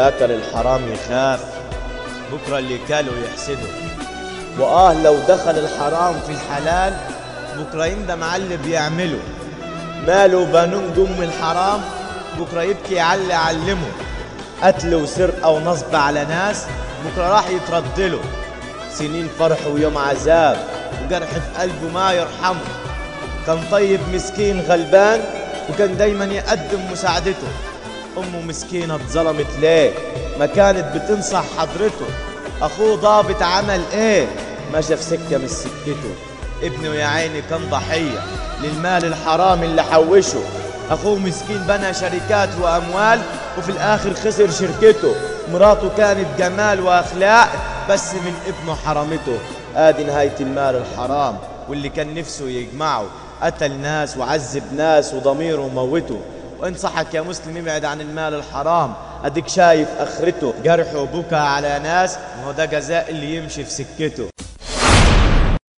اللي أكل الحرام يخاف بكرة اللي كاله يحسده وآه لو دخل الحرام في الحلال بكرة يندم على اللي بيعمله ماله بنون دم الحرام بكرة يبكي على اللي علمه قتل وسرقة ونصب على ناس بكرة راح يتردله سنين فرح ويوم عذاب وجرح في قلبه ما يرحمه كان طيب مسكين غلبان وكان دايما يقدم مساعدته أمه مسكينة اتظلمت ليه ما كانت بتنصح حضرته أخوه ضابط عمل إيه مشى في سكة من سكته ابنه يا عيني كان ضحية للمال الحرام اللي حوشه أخوه مسكين بنى شركات وأموال وفي الآخر خسر شركته مراته كانت جمال وأخلاق بس من ابنه حرمته آدي نهاية المال الحرام واللي كان نفسه يجمعه قتل ناس وعذب ناس وضميره موته وانصحك يا مسلم ابعد عن المال الحرام اديك شايف اخرته جرح وبكى على ناس وهو ده جزاء اللي يمشي في سكته